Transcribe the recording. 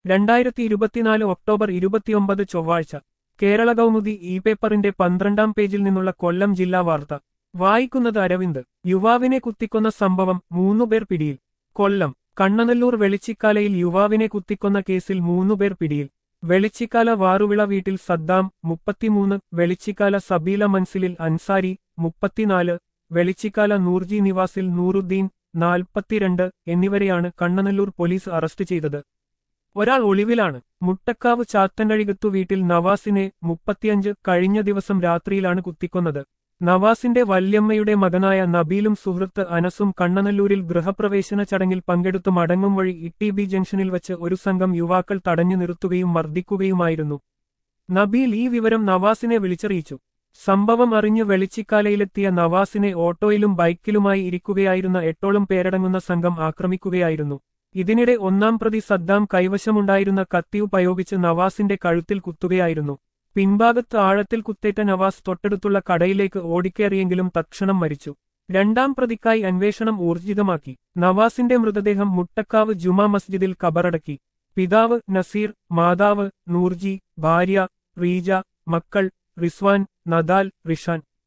രണ്ടായിരത്തി ഇരുപത്തിനാല് ഒക്ടോബർ ഇരുപത്തിയൊമ്പത് ചൊവ്വാഴ്ച കേരള കൗമുദി ഇ പേപ്പറിന്റെ പന്ത്രണ്ടാം പേജിൽ നിന്നുള്ള കൊല്ലം ജില്ലാ വാർത്ത വായിക്കുന്നത് അരവിന്ദ് യുവാവിനെ കുത്തിക്കൊന്ന സംഭവം മൂന്നുപേർ പിടിയിൽ കൊല്ലം കണ്ണനല്ലൂർ വെളിച്ചിക്കാലയിൽ യുവാവിനെ കുത്തിക്കൊന്ന കേസിൽ മൂന്നുപേർ പിടിയിൽ വെളിച്ചിക്കാല വാറുവിള വീട്ടിൽ സദ്ദാം മുപ്പത്തിമൂന്ന് വെളിച്ചിക്കാല സബീല മൻസിലിൽ അൻസാരി മുപ്പത്തിനാല് വെളിച്ചിക്കാല നൂർജി നിവാസിൽ നൂറുദ്ദീൻ നാൽപ്പത്തിരണ്ട് എന്നിവരെയാണ് കണ്ണനല്ലൂർ പോലീസ് അറസ്റ്റ് ചെയ്തത് ഒരാൾ ഒളിവിലാണ് മുട്ടക്കാവ് ചാത്തനഴികത്തു വീട്ടിൽ നവാസിനെ മുപ്പത്തിയഞ്ച് കഴിഞ്ഞ ദിവസം രാത്രിയിലാണ് കുത്തിക്കൊന്നത് നവാസിന്റെ വല്യമ്മയുടെ മകനായ നബീലും സുഹൃത്ത് അനസും കണ്ണനല്ലൂരിൽ ഗൃഹപ്രവേശന ചടങ്ങിൽ പങ്കെടുത്തു മടങ്ങും വഴി ഇ ബി ജംഗ്ഷനിൽ വച്ച് ഒരു സംഘം യുവാക്കൾ തടഞ്ഞു നിർത്തുകയും മർദ്ദിക്കുകയുമായിരുന്നു നബീൽ ഈ വിവരം നവാസിനെ വിളിച്ചറിയിച്ചു സംഭവം അറിഞ്ഞ് വെളിച്ചിക്കാലയിലെത്തിയ നവാസിനെ ഓട്ടോയിലും ബൈക്കിലുമായി ഇരിക്കുകയായിരുന്ന എട്ടോളം പേരടങ്ങുന്ന സംഘം ആക്രമിക്കുകയായിരുന്നു ഇതിനിടെ ഒന്നാം പ്രതി സദ്ദാം കൈവശമുണ്ടായിരുന്ന കത്തി ഉപയോഗിച്ച് നവാസിന്റെ കഴുത്തിൽ കുത്തുകയായിരുന്നു പിൻഭാഗത്ത് ആഴത്തിൽ കുത്തേറ്റ നവാസ് തൊട്ടടുത്തുള്ള കടയിലേക്ക് ഓടിക്കേറിയെങ്കിലും തക്ഷണം മരിച്ചു രണ്ടാം പ്രതിക്കായി അന്വേഷണം ഊർജിതമാക്കി നവാസിന്റെ മൃതദേഹം മുട്ടക്കാവ് ജുമാ മസ്ജിദിൽ കബറടക്കി പിതാവ് നസീർ മാതാവ് നൂർജി ഭാര്യ റീജ മക്കൾ റിസ്വാൻ നദാൽ റിഷാൻ